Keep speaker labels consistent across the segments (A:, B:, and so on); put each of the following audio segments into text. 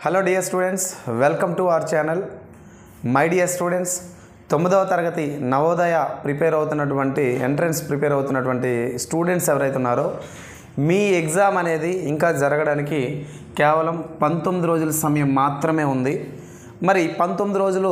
A: hello dear students welcome to our channel my dear students తొమ్మిదవ తరగతి Navodaya prepare అవుతున్నటువంటి entrance prepare అవుతున్నటువంటి students ఎవరైతే ఉన్నారో మీ ఎగ్జామ్ అనేది ఇంకా జరగడానికి కేవలం పంతొమ్మిది రోజుల సమయం మాత్రమే ఉంది మరి పంతొమ్మిది రోజులు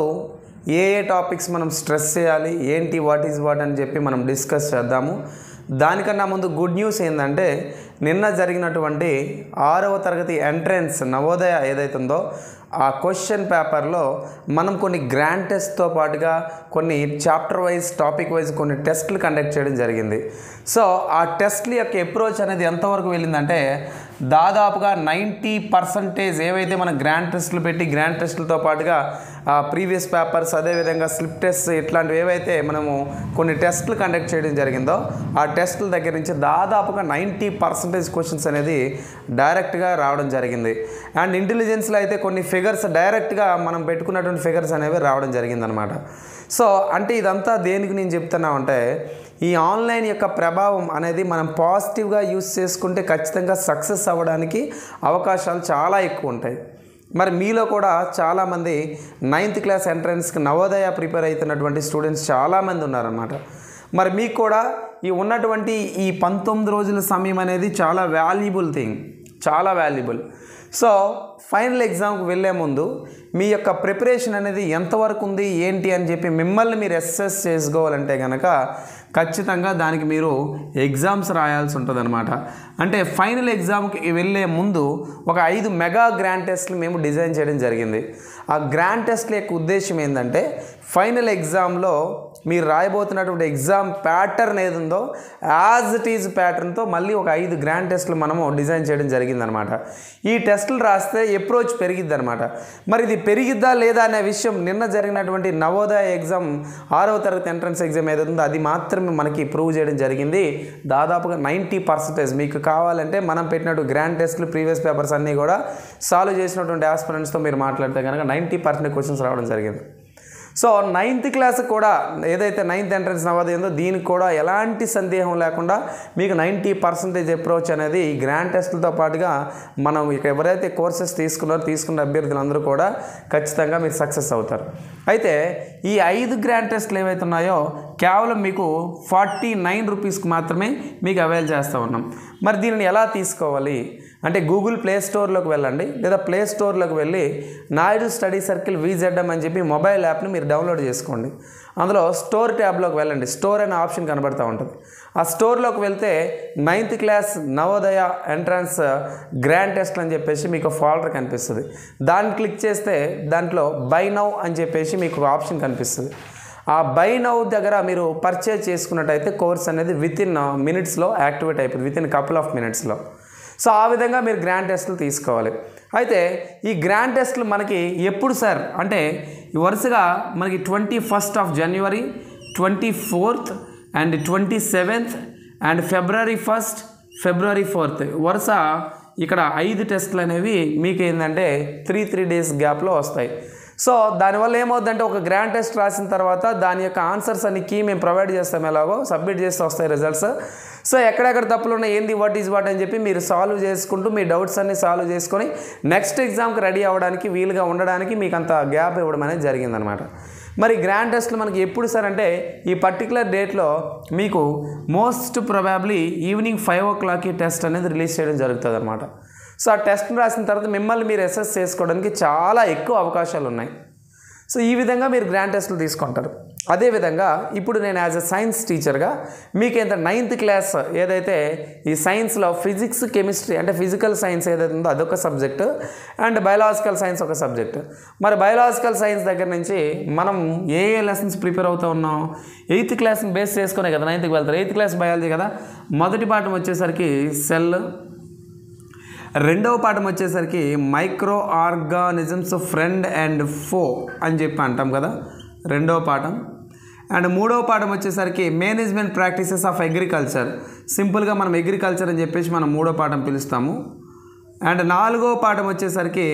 A: ఏ ఏ టాపిక్స్ మనం స్ట్రెస్ చేయాలి ఏంటి వాట్ ఈజ్ వాట్ అని చెప్పి మనం డిస్కస్ చేద్దాము దానికన్నా ముందు గుడ్ న్యూస్ ఏంటంటే నిన్న జరిగినటువంటి ఆరవ తరగతి ఎంట్రన్స్ నవోదయ ఏదైతే ఉందో ఆ క్వశ్చన్ పేపర్లో మనం కొన్ని గ్రాండ్ టెస్ట్తో పాటుగా కొన్ని చాప్టర్ వైజ్ టాపిక్ వైజ్ కొన్ని టెస్ట్లు కండక్ట్ చేయడం జరిగింది సో ఆ టెస్ట్ల యొక్క అప్రోచ్ అనేది ఎంతవరకు వెళ్ళిందంటే దాదాపుగా నైంటీ పర్సంటేజ్ ఏవైతే మన గ్రాండ్ టెస్ట్లు పెట్టి గ్రాండ్ టెస్ట్లతో పాటుగా ప్రీవియస్ పేపర్స్ అదేవిధంగా స్లిప్ టెస్ట్ ఇట్లాంటివి ఏవైతే మనము కొన్ని టెస్ట్లు కండక్ట్ చేయడం జరిగిందో ఆ టెస్ట్ల దగ్గర నుంచి దాదాపుగా నైంటీ పర్సంటేజ్ క్వశ్చన్స్ అనేది డైరెక్ట్గా రావడం జరిగింది అండ్ ఇంటెలిజెన్స్లో అయితే కొన్ని ఫిగర్స్ డైరెక్ట్గా మనం పెట్టుకున్నటువంటి ఫిగర్స్ అనేవి రావడం జరిగిందనమాట సో అంటే ఇదంతా దేనికి నేను చెప్తున్నామంటే ఈ ఆన్లైన్ యొక్క ప్రభావం అనేది మనం పాజిటివ్గా యూస్ చేసుకుంటే ఖచ్చితంగా సక్సెస్ అవ్వడానికి అవకాశాలు చాలా ఎక్కువ ఉంటాయి మరి మీలో కూడా చాలామంది నైన్త్ క్లాస్ ఎంట్రన్స్కి నవోదయ ప్రిపేర్ అవుతున్నటువంటి స్టూడెంట్స్ చాలామంది ఉన్నారన్నమాట మరి మీకు కూడా ఈ ఉన్నటువంటి ఈ పంతొమ్మిది రోజుల సమయం అనేది చాలా వాల్యుబుల్ థింగ్ చాలా వాల్యుబుల్ సో ఫైనల్ ఎగ్జామ్కి వెళ్ళే ముందు మీ యొక్క ప్రిపరేషన్ అనేది ఎంతవరకు ఉంది ఏంటి అని చెప్పి మిమ్మల్ని మీరు అసెస్ చేసుకోవాలంటే కనుక ఖచ్చితంగా దానికి మీరు ఎగ్జామ్స్ రాయాల్సి ఉంటుంది అనమాట అంటే ఫైనల్ ఎగ్జామ్కి వెళ్ళే ముందు ఒక ఐదు మెగా గ్రాండ్ టెస్ట్లు మేము డిజైన్ చేయడం జరిగింది ఆ గ్రాండ్ టెస్ట్ల యొక్క ఉద్దేశం ఏంటంటే ఫైనల్ ఎగ్జామ్లో మీరు రాయబోతున్నటువంటి ఎగ్జామ్ ప్యాటర్న్ ఏది ఉందో యాజ్ ఇట్ ఈజ్ ప్యాటర్న్తో మళ్ళీ ఒక ఐదు గ్రాండ్ టెస్ట్లు మనము డిజైన్ చేయడం జరిగిందనమాట ఈ టెస్టులు రాస్తే అప్రోచ్ పెరిగిద్ది అనమాట మరి ఇది పెరిగిద్దా లేదా అనే విషయం నిన్న జరిగినటువంటి నవోదయ ఎగ్జామ్ ఆరవ తరగతి ఎంట్రన్స్ ఎగ్జామ్ ఏదైతే ఉందో అది మాత్రమే మనకి ప్రూవ్ చేయడం జరిగింది దాదాపుగా నైంటీ పర్సెంటేజ్ మీకు కావాలంటే మనం పెట్టినట్టు గ్రాండ్ టెస్ట్లు ప్రీవియస్ పేపర్స్ అన్నీ కూడా సాల్వ్ చేసినటువంటి ఆస్పిరెంట్స్తో మీరు మాట్లాడితే కనుక నైంటీ పర్సెంట్ క్వశ్చన్స్ రావడం జరిగింది సో నైన్త్ క్లాస్ కూడా ఏదైతే నైన్త్ ఎంట్రన్స్ నవోదయ ఉందో దీనికి కూడా ఎలాంటి సందేహం లేకుండా మీకు నైంటీ పర్సెంటేజ్ అప్రోచ్ అనేది ఈ గ్రాండ్ టెస్ట్లతో పాటుగా మనం ఇక ఎవరైతే కోర్సెస్ తీసుకున్నారో తీసుకున్న అభ్యర్థులందరూ కూడా ఖచ్చితంగా మీరు సక్సెస్ అవుతారు అయితే ఈ ఐదు గ్రాండ్ టెస్ట్లు ఏవైతే ఉన్నాయో కేవలం మీకు ఫార్టీ నైన్ రూపీస్కి మాత్రమే మీకు అవైల్ చేస్తూ ఉన్నాం మరి దీనిని ఎలా తీసుకోవాలి అంటే గూగుల్ ప్లే స్టోర్లోకి వెళ్ళండి లేదా ప్లే స్టోర్లోకి వెళ్ళి నాయుడు స్టడీ సర్కిల్ విజెడ్ఎం అని చెప్పి మొబైల్ యాప్ని మీరు డౌన్లోడ్ చేసుకోండి అందులో స్టోర్ ట్యాబ్లోకి వెళ్ళండి స్టోర్ అనే ఆప్షన్ కనబడుతూ ఉంటుంది ఆ స్టోర్లోకి వెళ్తే ninth class Navodaya entrance grand test అని చెప్పేసి మీకు ఫోల్డర్ కనిపిస్తుంది దాన్ని క్లిక్ చేస్తే దాంట్లో బై నౌ అని చెప్పేసి మీకు ఆప్షన్ కనిపిస్తుంది ఆ బై నౌ దగ్గర మీరు పర్చేజ్ చేసుకున్నట్టయితే కోర్స్ అనేది విత్ ఇన్ మినిట్స్లో యాక్టివేట్ అయిపోతుంది విత్ ఇన్ కపుల్ ఆఫ్ మినిట్స్లో సో ఆ విధంగా మీరు గ్రాండ్ టెస్ట్లు తీసుకోవాలి అయితే ఈ గ్రాండ్ టెస్ట్లు మనకి ఎప్పుడు సార్ అంటే వరుసగా మనకి twenty first of January twenty fourth and twenty seventh and February first February fourth వరుస ఇక్కడ ఐదు టెస్ట్లు అనేవి మీకు ఏంటంటే త్రీ త్రీ డేస్ గ్యాప్లో వస్తాయి సో దానివల్ల ఏమవుతుందంటే ఒక గ్రాండ్ టెస్ట్ రాసిన తర్వాత దాని యొక్క ఆన్సర్స్ అన్ని కీ మేము ప్రొవైడ్ చేస్తాం ఎలాగో సబ్మిట్ చేస్తే వస్తాయి రిజల్ట్స్ సో ఎక్కడెక్కడ తప్పులు ఉన్నాయి ఏంది వాట్ ఈజ్ వాట్ అని చెప్పి మీరు సాల్వ్ చేసుకుంటూ మీ డౌట్స్ అన్ని సాల్వ్ చేసుకొని నెక్స్ట్ ఎగ్జామ్కి రెడీ అవ్వడానికి వీలుగా ఉండడానికి మీకు అంత గ్యాప్ ఇవ్వడం అనేది జరిగిందనమాట మరి గ్రాండ్ టెస్ట్లు మనకి ఎప్పుడు సార్ అంటే ఈ పర్టికులర్ డేట్లో మీకు మోస్ట్ ప్రొబాబ్లీ ఈవినింగ్ ఫైవ్ ఓ క్లాక్కి టెస్ట్ అనేది రిలీజ్ చేయడం జరుగుతుంది అనమాట సో ఆ టెస్ట్ రాసిన తర్వాత మిమ్మల్ని మీరు అసెస్ చేసుకోవడానికి చాలా ఎక్కువ అవకాశాలు ఉన్నాయి సో ఈ విధంగా మీరు గ్రాండ్ టెస్ట్లు తీసుకుంటారు అదేవిధంగా ఇప్పుడు నేను యాజ్ ఎ సైన్స్ టీచర్గా మీకు ఎంత నైన్త్ క్లాస్ ఏదైతే ఈ సైన్స్లో ఫిజిక్స్ కెమిస్ట్రీ అంటే ఫిజికల్ సైన్స్ ఏదైతే ఉందో అదొక సబ్జెక్టు అండ్ బయలాజికల్ సైన్స్ ఒక సబ్జెక్ట్ మరి బయలాజికల్ సైన్స్ దగ్గర నుంచి మనం ఏ ఏ లెసన్స్ ప్రిపేర్ అవుతూ ఉన్నాం ఎయిత్ క్లాస్ని బేస్ చేసుకునే కదా నైన్త్కి వెళ్తారు ఎయిత్ క్లాస్ బయాలజీ కదా మొదటి పాఠం వచ్చేసరికి సెల్ రెండవ పాఠం వచ్చేసరికి మైక్రో ఆర్గానిజమ్స్ ఫ్రెండ్ అండ్ ఫో అని చెప్పి అంటాం కదా రెండవ పాఠం అండ్ మూడవ పాఠం వచ్చేసరికి మేనేజ్మెంట్ ప్రాక్టీసెస్ ఆఫ్ అగ్రికల్చర్ సింపుల్గా మనం అగ్రికల్చర్ అని చెప్పేసి మనం మూడో పాఠం పిలుస్తాము అండ్ నాలుగో పాఠం వచ్చేసరికి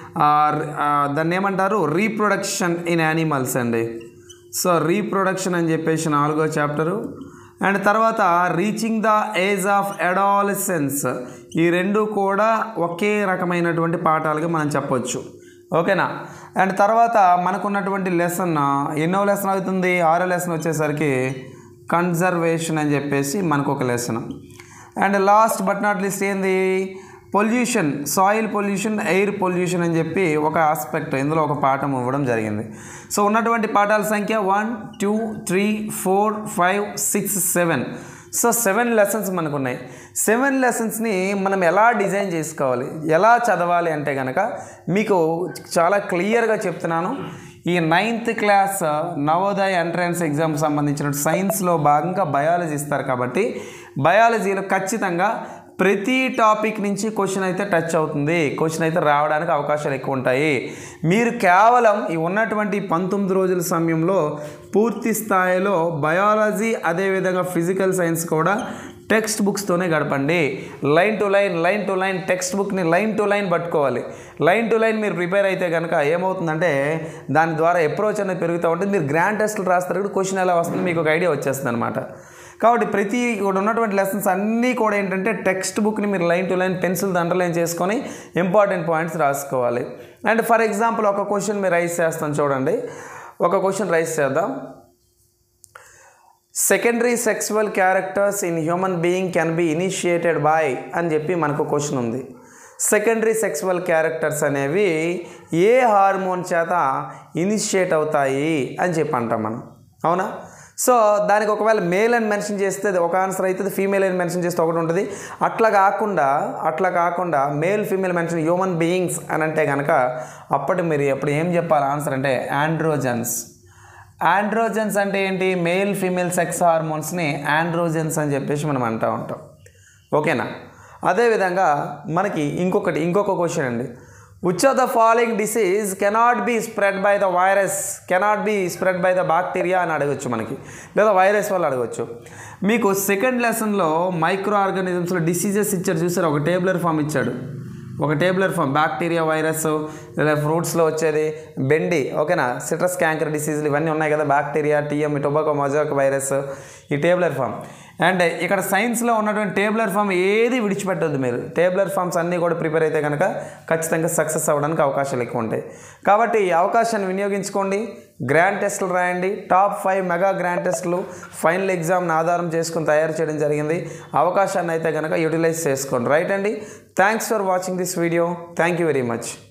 A: దాన్ని ఏమంటారు రీప్రొడక్షన్ ఇన్ యానిమల్స్ అండి సో రీప్రొడక్షన్ అని చెప్పేసి నాలుగో చాప్టరు అండ్ తర్వాత reaching the age of adolescence ఈ రెండు కూడా ఒకే రకమైనటువంటి పాఠాలుగా మనం చెప్పొచ్చు ఓకేనా అండ్ తర్వాత మనకున్నటువంటి లెసన్ ఎన్నో లెసన్ అవుతుంది ఆరో లెసన్ వచ్చేసరికి కన్జర్వేషన్ అని చెప్పేసి మనకు ఒక lesson and last but not least ఏంది pollution soil pollution air pollution అని చెప్పి ఒక ఆస్పెక్ట్ ఇందులో ఒక పాఠం ఇవ్వడం జరిగింది సో ఉన్నటువంటి పాఠాల సంఖ్య one two three four five six seven so seven lessons మనకు ఉన్నాయి సెవెన్ లెసన్స్ని మనం ఎలా డిజైన్ చేసుకోవాలి ఎలా చదవాలి అంటే కనుక మీకు చాలా క్లియర్గా చెప్తున్నాను ఈ ninth class Navodaya entrance exam సంబంధించిన సైన్స్లో భాగంగా బయాలజీ ఇస్తారు కాబట్టి బయాలజీలో ఖచ్చితంగా ప్రతి టాపిక్ నుంచి క్వశ్చన్ అయితే టచ్ అవుతుంది క్వశ్చన్ అయితే రావడానికి అవకాశాలు ఎక్కువ ఉంటాయి మీరు కేవలం ఈ ఉన్నటువంటి పంతొమ్మిది రోజుల సమయంలో పూర్తి స్థాయిలో బయాలజీ అదేవిధంగా ఫిజికల్ సైన్స్ కూడా టెక్స్ట్ బుక్స్తోనే గడపండి line to line line to line text బుక్ని లైన్ టు లైన్ పట్టుకోవాలి లైన్ టు లైన్ మీరు ప్రిపేర్ అయితే కనుక ఏమవుతుందంటే దాని ద్వారా అప్రోచ్ అనేది పెరుగుతూ ఉంటుంది మీరు గ్రాండ్ టెస్ట్లు రాస్తారు కూడా క్వశ్చన్ ఎలా వస్తుంది మీకు ఒక ఐడియా వచ్చేస్తుంది అనమాట కాబట్టి ప్రతి ఇక్కడ ఉన్నటువంటి లెసన్స్ అన్నీ కూడా ఏంటంటే టెక్స్ట్ బుక్ని మీరు line to line pencil underline చేసుకొని ఇంపార్టెంట్ పాయింట్స్ రాసుకోవాలి అండ్ ఫర్ ఎగ్జాంపుల్ ఒక క్వశ్చన్ మీరు రైస్ చేస్తాను చూడండి ఒక క్వశ్చన్ రైస్ చేద్దాం secondary sexual characters in human being can be initiated by అని చెప్పి మనకు క్వశ్చన్ ఉంది సెకండరీ సెక్సువల్ క్యారెక్టర్స్ అనేవి ఏ హార్మోన్ చేత ఇనిషియేట్ అవుతాయి అని చెప్పి అంటాం మనం అవునా సో దానికి ఒకవేళ మేల్ అని మెన్షన్ చేస్తే ఒక ఆన్సర్ అవుతుంది ఫీమేల్ అని మెన్షన్ చేస్తే ఒకటి ఉంటుంది అట్లా కాకుండా అట్లా కాకుండా male female mention human beings అని అంటే కనుక అప్పటి మీరు అప్పుడు ఏం చెప్పాలి ఆన్సర్ అంటే ఆండ్రోజన్స్ ఆండ్రోజన్స్ అంటే ఏంటి మేల్ ఫీమేల్ సెక్స్ హార్మోన్స్ని ఆండ్రోజన్స్ అని చెప్పేసి మనం అంటూ ఉంటాం ఓకేనా అదేవిధంగా మనకి ఇంకొకటి ఇంకొక క్వశ్చన్ అండి which of the following disease cannot be spread by the virus cannot be spread by the bacteria అని అడగచ్చు మనకి లేదా వైరస్ వల్ల అడగచ్చు మీకు సెకండ్ లెసన్లో మైక్రో ఆర్గానిజమ్స్లో డిసీజెస్ ఇచ్చారు చూసారు ఒక టేబులర్ ఫామ్ ఇచ్చాడు ఒక టేబులర్ ఫామ్ బ్యాక్టీరియా వైరస్ లేదా ఫ్రూట్స్లో వచ్చేది బెండి ఓకేనా సిట్రస్ క్యాంకర్ డిసీజులు ఇవన్నీ ఉన్నాయి కదా bacteria TM tobacco mosaic virus ఈ టేబులర్ ఫామ్ అండ్ ఇక్కడ సైన్స్లో ఉన్నటువంటి టేబులర్ ఫామ్ ఏది విడిచిపెట్టద్దు మీరు టేబులర్ ఫామ్స్ అన్నీ కూడా ప్రిపేర్ అయితే కనుక ఖచ్చితంగా సక్సెస్ అవ్వడానికి అవకాశాలు ఎక్కువ ఉంటాయి కాబట్టి ఈ అవకాశాన్ని వినియోగించుకోండి గ్రాండ్ టెస్టులు రాయండి టాప్ ఫైవ్ మెగా గ్రాండ్ టెస్టులు ఫైనల్ ఎగ్జామ్ని ఆధారం చేసుకుని తయారు చేయడం జరిగింది అవకాశాన్ని అయితే కనుక యూటిలైజ్ చేసుకోండి రైట్ అండి thanks for watching this video thank you very much